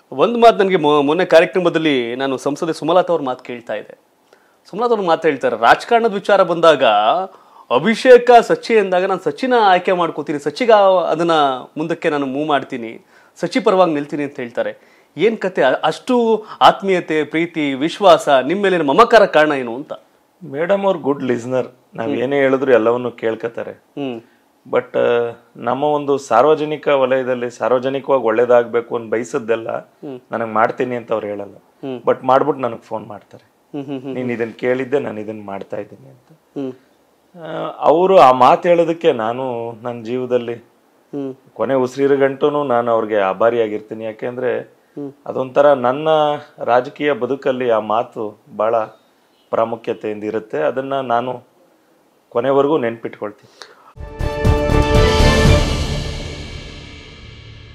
ಒಂದು ಮಾತು ನನಗೆ ಮೊನ್ನೆ ಕಾರ್ಯಕ್ರಮದಲ್ಲಿ ನಾನು ಸಂಸದೆ ಸುಮಲತಾ ಅವ್ರ ಮಾತು ಕೇಳ್ತಾ ಇದ್ದೆ ಸುಮಲತಾ ಅವ್ರ ಮಾತು ಹೇಳ್ತಾರೆ ರಾಜಕಾರಣದ ವಿಚಾರ ಬಂದಾಗ ಅಭಿಷೇಕ ಸಚಿ ಎಂದಾಗ ನಾನು ಸಚಿನ ಆಯ್ಕೆ ಮಾಡ್ಕೋತೀನಿ ಸಚಿಗ ಅದನ್ನ ಮುಂದಕ್ಕೆ ನಾನು ಮೂವ್ ಮಾಡ್ತೀನಿ ಸಚಿ ಪರವಾಗಿ ನಿಲ್ತೀನಿ ಅಂತ ಹೇಳ್ತಾರೆ ಏನ್ ಕತೆ ಅ- ಅಷ್ಟು ಆತ್ಮೀಯತೆ ಪ್ರೀತಿ ವಿಶ್ವಾಸ ನಿಮ್ಮ ಮೇಲಿನ ಮಮಕಾರ ಕಾರಣ ಏನು ಅಂತ ಮೇಡಮ್ ಅವ್ರು ಗುಡ್ ಲಿಸ್ನರ್ ನಾವ್ ಏನೇ ಹೇಳಿದ್ರು ಎಲ್ಲವನ್ನು ಕೇಳ್ಕೊತಾರೆ ಹ್ಮ್ ಬಟ್ ನಮ್ಮ ಒಂದು ಸಾರ್ವಜನಿಕ ವಲಯದಲ್ಲಿ ಸಾರ್ವಜನಿಕವಾಗಿ ಒಳ್ಳೇದಾಗ್ಬೇಕು ಅಂತ ಬಯಸದ್ದೆಲ್ಲ ನನಗೆ ಮಾಡ್ತೀನಿ ಅಂತ ಅವ್ರು ಹೇಳಲ್ಲ ಬಟ್ ಮಾಡ್ಬಿಟ್ಟು ನನಗೆ ಫೋನ್ ಮಾಡ್ತಾರೆ ಹ್ಮ್ ಹ್ಮ್ ನೀನ್ ಇದನ್ನ ಕೇಳಿದ್ದೆ ನಾನು ಇದನ್ನ ಮಾಡ್ತಾ ಇದ್ದೀನಿ ಅಂತ ಹ್ಮ್ ಅವರು ಆ ಮಾತು ಹೇಳೋದಕ್ಕೆ ನಾನು ನನ್ನ ಜೀವದಲ್ಲಿ ಹ್ಮ್ ಕೊನೆ ಉಸಿರಿರೋ ಗಂಟು ನಾನು ಅವ್ರಿಗೆ ಆಭಾರಿಯಾಗಿರ್ತೀನಿ ಯಾಕೆಂದ್ರೆ ಅದೊಂಥರ ನನ್ನ ರಾಜಕೀಯ ಬದುಕಲ್ಲಿ ಆ ಮಾತು ಬಹಳ ಪ್ರಾಮುಖ್ಯತೆಯಿಂದ ಇರುತ್ತೆ ಅದನ್ನ ನಾನು ಕೊನೆವರೆಗೂ ನೆನ್ಪಿಟ್ಕೊಳ್ತೀನಿ